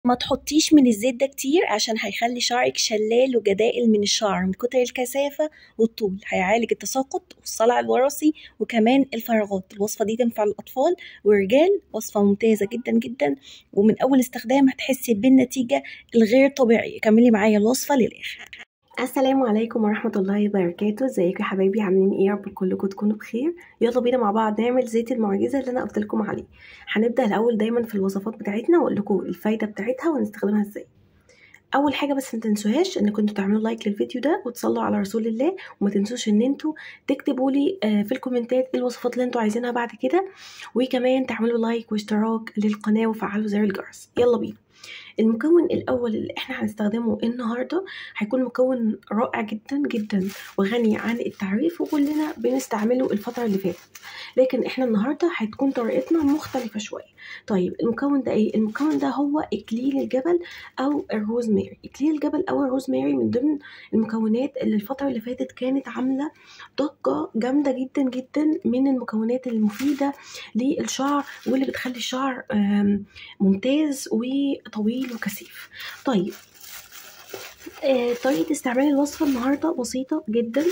ما تحطيش من الزيت ده كتير عشان هيخلي شعرك شلال وجدائل من الشعر من كتر الكثافة والطول هيعالج التساقط والصلع الوراثي وكمان الفراغات الوصفة دي تنفع للأطفال والرجال وصفة ممتازة جدا جدا ومن أول استخدام هتحسي بالنتيجة الغير طبيعية كملي معايا الوصفة للآخر السلام عليكم ورحمة الله وبركاته ازيكم يا حبايبي عاملين ايه يا رب كلكم تكونوا بخير يلا بينا مع بعض نعمل زيت المعجزة اللي انا قلت لكم عليه هنبدأ الاول دايما في الوصفات بتاعتنا واقول لكم الفايدة بتاعتها ونستخدمها ازاي اول حاجه بس ما تنسوهاش ان كنتوا تعملوا لايك للفيديو ده وتصلوا على رسول الله وما تنسوش ان انتوا تكتبوا لي في الكومنتات ايه الوصفات اللي انتوا عايزينها بعد كده وكمان تعملوا لايك واشتراك للقناه وفعلوا زر الجرس يلا بينا المكون الاول اللي احنا هنستخدمه النهارده هيكون مكون رائع جدا جدا وغني عن التعريف وكلنا بنستعمله الفتره اللي فاتت لكن احنا النهارده هتكون طريقتنا مختلفه شويه طيب المكون ده ايه المكون ده هو اكليل الجبل او الروزماري اكليل الجبل او الروزماري من ضمن المكونات اللي الفتره اللي فاتت كانت عامله ضجه جامده جدا جدا من المكونات المفيده للشعر واللي بتخلي الشعر ممتاز وطويل وكثيف طيب آه طريقه استعمال الوصفه النهارده بسيطه جدا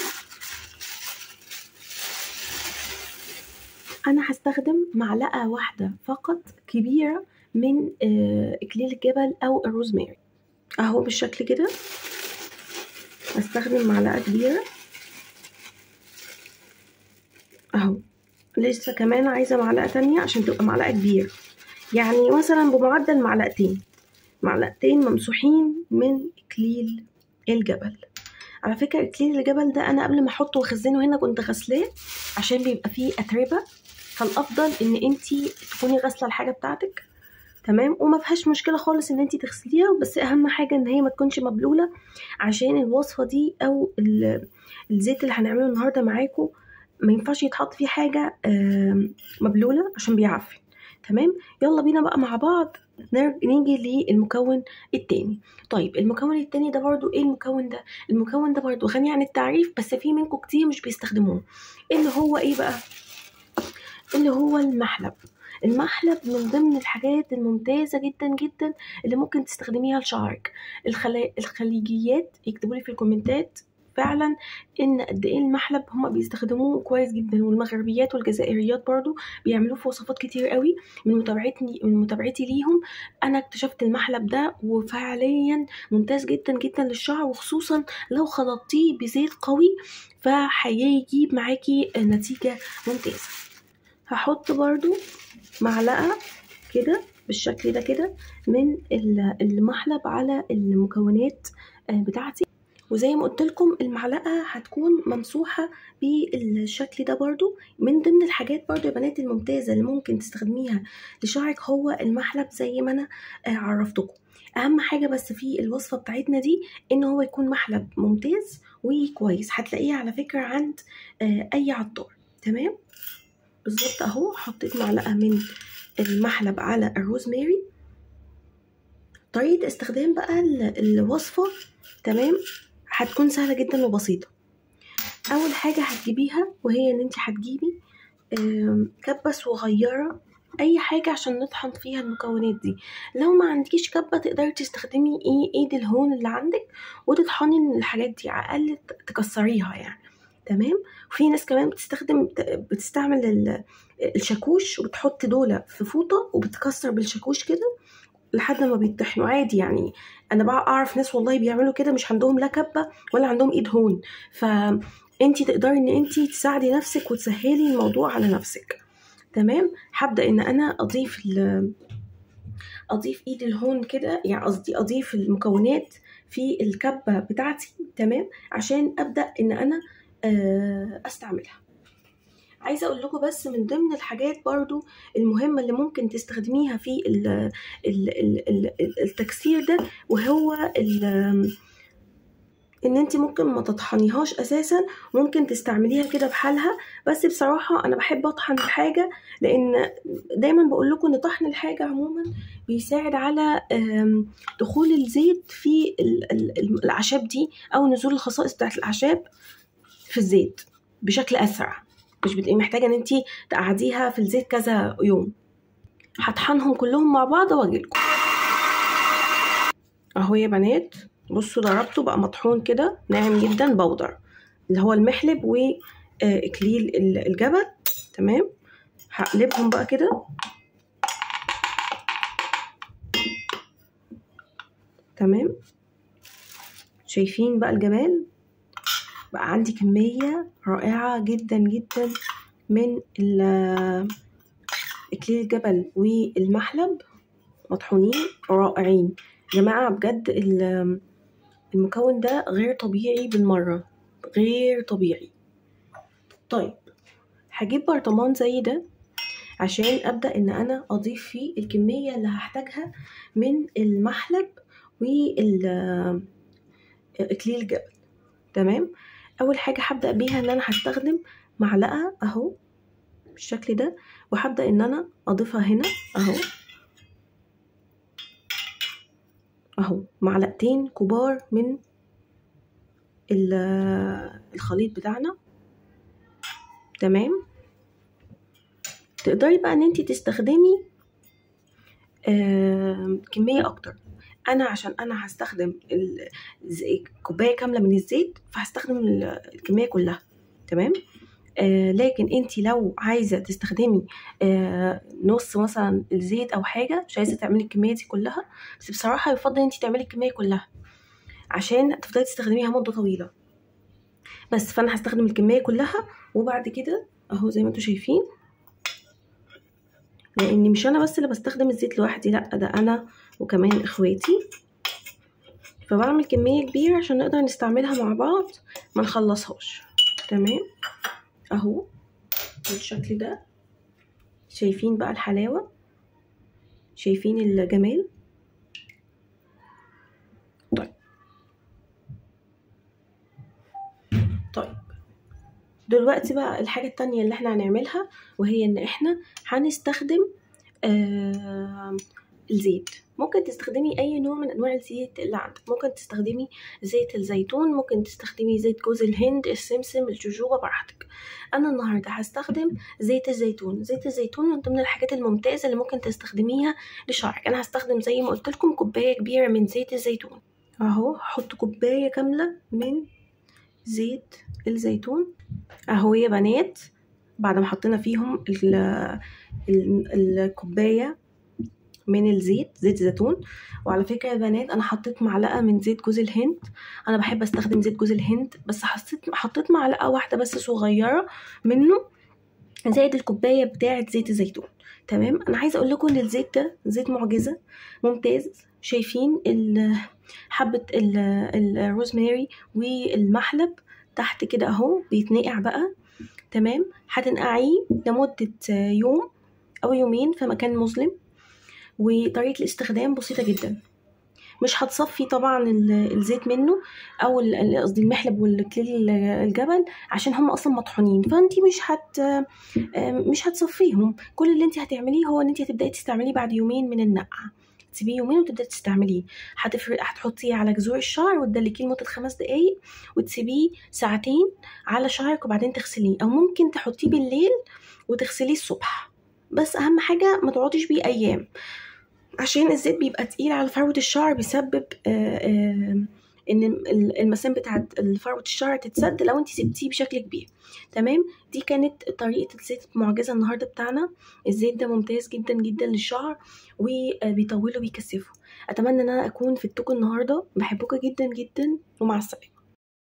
انا هستخدم معلقه واحده فقط كبيره من اكليل الجبل او الروزماري اهو بالشكل كده هستخدم معلقه كبيره اهو لسه كمان عايزه معلقه تانية عشان تبقى معلقه كبيره يعني مثلا بمعدل معلقتين معلقتين ممسوحين من اكليل الجبل على فكره اكليل الجبل ده انا قبل ما احطه واخزنه هنا كنت غسلاه عشان بيبقى فيه اتربه فالافضل ان انتي تكوني غاسله الحاجه بتاعتك تمام وما فيهاش مشكله خالص ان انتي تغسليها بس اهم حاجه ان هي ما تكونش مبلوله عشان الوصفه دي او الزيت اللي هنعمله النهارده معاكم ما ينفعش يتحط فيه حاجه مبلوله عشان بيعفن تمام يلا بينا بقى مع بعض نيجي للمكون التاني طيب المكون التاني ده برضو ايه المكون ده المكون ده برضو غني عن التعريف بس في منكم كتير مش بيستخدموه اللي هو ايه بقى اللي هو المحلب المحلب من ضمن الحاجات الممتازة جدا جدا اللي ممكن تستخدميها لشعرك الخلا... الخليجيات يكتبوا لي في الكومنتات فعلا ان قد ايه المحلب هما بيستخدموه كويس جدا والمغربيات والجزائريات برضو بيعملوه في وصفات كتير قوي من متابعتي من متابعتي ليهم انا اكتشفت المحلب ده وفعليا ممتاز جدا جدا للشعر وخصوصا لو خلطتيه بزيت قوي فهيجيب معاكي نتيجة ممتازة هحط برضو معلقة كده بالشكل ده كده من المحلب على المكونات بتاعتي وزي ما قلت لكم المعلقه هتكون ممسوحه بالشكل ده برضو من ضمن الحاجات برضو يا بنات الممتازه اللي ممكن تستخدميها لشعرك هو المحلب زي ما انا عرفتكم اهم حاجه بس في الوصفه بتاعتنا دي ان هو يكون محلب ممتاز وكويس هتلاقيه على فكره عند اي عطار تمام بالظبط اهو حطيت معلقه من المحلب على الروزماري طريقه استخدام بقى الوصفه تمام هتكون سهله جدا وبسيطه اول حاجه هتجيبيها وهي ان انت هتجيبي كبه صغيره اي حاجه عشان نطحن فيها المكونات دي لو ما عندكيش كبه تقدري تستخدمي ايه ايد الهون اللي عندك وتطحني الحاجات دي على الاقل تكسريها يعني تمام وفي ناس كمان بتستخدم بتستعمل الشاكوش وبتحط دولة في فوطة وبتكسر بالشاكوش كده لحد ما بيطحنوا عادي يعني انا بقى اعرف ناس والله بيعملوا كده مش عندهم لا كبه ولا عندهم ايد هون فانتي تقدري ان انتي تساعدي نفسك وتسهلي الموضوع على نفسك تمام هبدا ان انا اضيف اضيف ايد الهون كده يعني قصدي اضيف المكونات في الكبه بتاعتي تمام عشان ابدا ان انا استعملها عايزه اقول لكم بس من ضمن الحاجات برضو المهمه اللي ممكن تستخدميها في ال ال ال التكسير ده وهو ان انت ممكن ما تطحنيهاش اساسا ممكن تستعمليها كده بحالها بس بصراحه انا بحب اطحن الحاجه لان دايما بقول لكم ان طحن الحاجه عموما بيساعد على دخول الزيت في الاعشاب دي او نزول الخصائص بتاعت الاعشاب في الزيت بشكل اسرع مش بتبقي محتاجه ان انت تقعديها في الزيت كذا يوم هطحنهم كلهم مع بعض واجيلكم اهو يا بنات بصوا ضربته بقى مطحون كده ناعم جدا بودر اللي هو المحلب واكليل الجبل تمام هقلبهم بقى كده تمام شايفين بقى الجمال بقى عندي كمية رائعة جدا جدا من اكليل الجبل والمحلب مطحونين رائعين يا جماعة بجد المكون ده غير طبيعي بالمرة غير طبيعي طيب هجيب برطمان زي ده عشان ابدا ان انا اضيف فيه الكميه اللي هحتاجها من المحلب وال اكليل الجبل تمام اول حاجه هبدا بيها ان انا هستخدم معلقه اهو بالشكل ده وهبدا ان انا اضيفها هنا اهو اهو معلقتين كبار من الخليط بتاعنا تمام تقدري بقى ان انت تستخدمي آه كميه اكتر انا عشان انا هستخدم كوبايه كامله من الزيت فهستخدم الكميه كلها تمام آه لكن انت لو عايزه تستخدمي آه نص مثلا الزيت او حاجه مش عايزه تعملي الكميه دي كلها بس بصراحه يفضل انت تعملي الكميه كلها عشان تفضلي تستخدميها مده طويله بس فانا هستخدم الكميه كلها وبعد كده اهو زي ما انتم شايفين لان مش انا بس اللي بستخدم الزيت لوحدي لا ده انا وكمان اخواتي فبعمل كميه كبيره عشان نقدر نستعملها مع بعض ما نخلصهاش تمام اهو بالشكل ده شايفين بقى الحلاوه شايفين الجمال طيب طيب دلوقتي بقى الحاجة التانية اللي احنا هنعملها وهي ان احنا هنستخدم آه الزيت ممكن تستخدمي اي نوع من انواع الزيت اللي عندك ممكن تستخدمي زيت الزيتون ممكن تستخدمي زيت جوز الهند السمسم الجوجوبا براحتك انا النهارده هستخدم زيت الزيتون زيت الزيتون من ضمن الحاجات الممتازه اللي ممكن تستخدميها لشعرك انا هستخدم زي ما قلت لكم كوبايه كبيره من زيت الزيتون اهو هحط كوبايه كامله من زيت الزيتون اهو يا بنات بعد ما حطينا فيهم الكوبايه من الزيت زيت زيتون وعلى فكره يا بنات انا حطيت معلقه من زيت جوز الهند انا بحب استخدم زيت جوز الهند بس حطيت حطيت معلقه واحده بس صغيره منه زائد الكوبايه بتاعه زيت الزيتون تمام انا عايزه اقول لكم ان الزيت ده زيت معجزه ممتاز شايفين حبه الروزماري والمحلب تحت كده اهو بيتنقع بقى تمام هتنقعيه لمده يوم او يومين في مكان مظلم وطريقه الاستخدام بسيطه جدا مش هتصفي طبعا الزيت منه او قصدي المحلب والكليل الجبل عشان هم اصلا مطحونين فانت مش هت مش هتصفيهم كل اللي انت هتعمليه هو ان انت هتبداي تستعمليه بعد يومين من النقعه تسيبيه يومين وتبداي تستعمليه هتفرق هتحطيه على جذور الشعر وتدلكيه لمده خمس دقايق وتسيبيه ساعتين على شعرك وبعدين تغسليه او ممكن تحطيه بالليل وتغسليه الصبح بس اهم حاجه ما تقعديش بيه ايام عشان الزيت بيبقى تقيل على فروة الشعر بيسبب آآ آآ ان المسام بتاعت فروة الشعر تتسد لو انت سبتيه بشكل كبير تمام دي كانت طريقة الزيت المعجزة النهاردة بتاعنا الزيت ده ممتاز جدا جدا للشعر وبيطوله وبيكثفه اتمنى ان انا اكون فدتكم النهارده بحبكم جدا جدا ومع السلامة